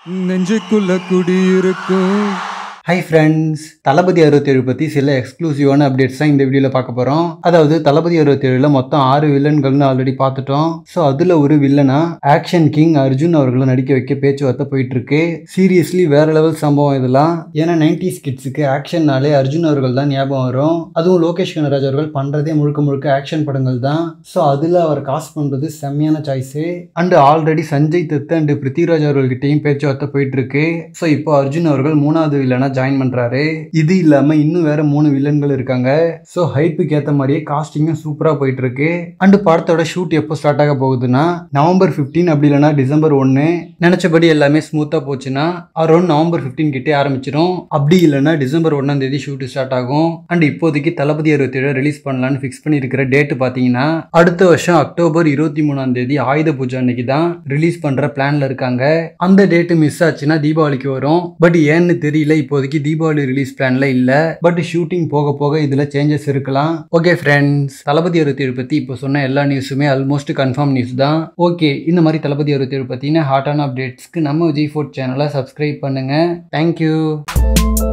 நெஞ்சுக்குள்ள குடியிருக்கும் hi friends தளபதி அறுபத்தேழு பற்றி சில எக்ஸ்க்ளூசிவான அப்டேட்ஸ் தான் இந்த வீடியோவில் பார்க்க போகிறோம் அதாவது தளபதி அறுபத்தேழுல மொத்தம் ஆறு வில்லன்கள்னு ஆல்ரெடி பார்த்துட்டோம் ஸோ அதில் ஒரு வில்லனா ஆக்ஷன் கிங் அர்ஜுன் அவர்களை நடிக்க வைக்க பேச்சுவார்த்தை போயிட்டு இருக்கு சீரியஸ்லி வேற லெவல் சம்பவம் இதெல்லாம் ஏன்னா நைன்டிஸ் கிட்ஸுக்கு ஆக்ஷன்னாலே அர்ஜுன் அவர்கள் தான் ஞாபகம் வரும் அதுவும் லோகேஷ் கனராஜ் அவர்கள் பண்ணுறதே முழுக்க முழுக்க ஆக்ஷன் படங்கள் தான் ஸோ அதில் அவர் காஸ்ட் பண்ணுறது செம்மையான சாய்ஸு அண்டு ஆல்ரெடி சஞ்சய் தத் அண்டு பிருத்திவிராஜ் அவர்கள்கிட்டயும் பேச்சுவார்த்தை போயிட்டு இருக்கு ஸோ இப்போ அர்ஜுன் அவர்கள் மூணாவது வில்லனா ஜாயின் பண்றாரு இது இல்லாம இன்னும் வேற மூணு வில்லன்கள் இருக்காங்க ஸோ ஹைப்புக்கு ஏற்ற மாதிரியே காஸ்டிங்கும் சூப்பரா போயிட்டு இருக்கு அண்டு படத்தோட ஷூட் எப்போ ஸ்டார்ட் ஆக போகுதுன்னா நவம்பர் 15 அப்படி இல்லைன்னா டிசம்பர் ஒன்று நினைச்சபடி எல்லாமே ஸ்மூத்தா போச்சுன்னா அரௌண்ட் நவம்பர் 15 கிட்டே ஆரம்பிச்சிடும் அப்படி இல்லைன்னா டிசம்பர் ஒன்னாம் தேதி ஷூட் ஸ்டார்ட் ஆகும் அண்ட் இப்போதைக்கு தளபதி அறுபத்தேழு ரிலீஸ் பண்ணலாம்னு ஃபிக்ஸ் பண்ணியிருக்கிற டேட் பார்த்தீங்கன்னா அடுத்த வருஷம் அக்டோபர் இருபத்தி மூணாம் தேதி ஆயுத பூஜை அன்னைக்கு தான் ரிலீஸ் பண்ற பிளான்ல இருக்காங்க அந்த டேட் மிஸ் ஆச்சுன்னா தீபாவளிக்கு வரும் பட் ஏன்னு தெரியல இப்போதைக்கு தீபாவளி ரிலீஸ் பிளான்ல இல்ல பட் ஷூட்டிங் போக போக இதுல சேஞ்சஸ் இருக்கலாம் ஓகே ஃப்ரெண்ட்ஸ் தளபதி அறுபத்தேழு பத்தி இப்போ சொன்ன எல்லா நியூஸுமே ஆல்மோஸ்ட் கன்ஃபார்ம் நியூஸ் தான் ஓகே இந்த மாதிரி தளபதி அறுபத்தேழு பத்தின ஹாட்டான அப்டேட்ஸ்க்கு நம்ம விஜய் ஃபோர்ட் சேனலை சப்ஸ்கிரைப் பண்ணுங்க தேங்க்யூ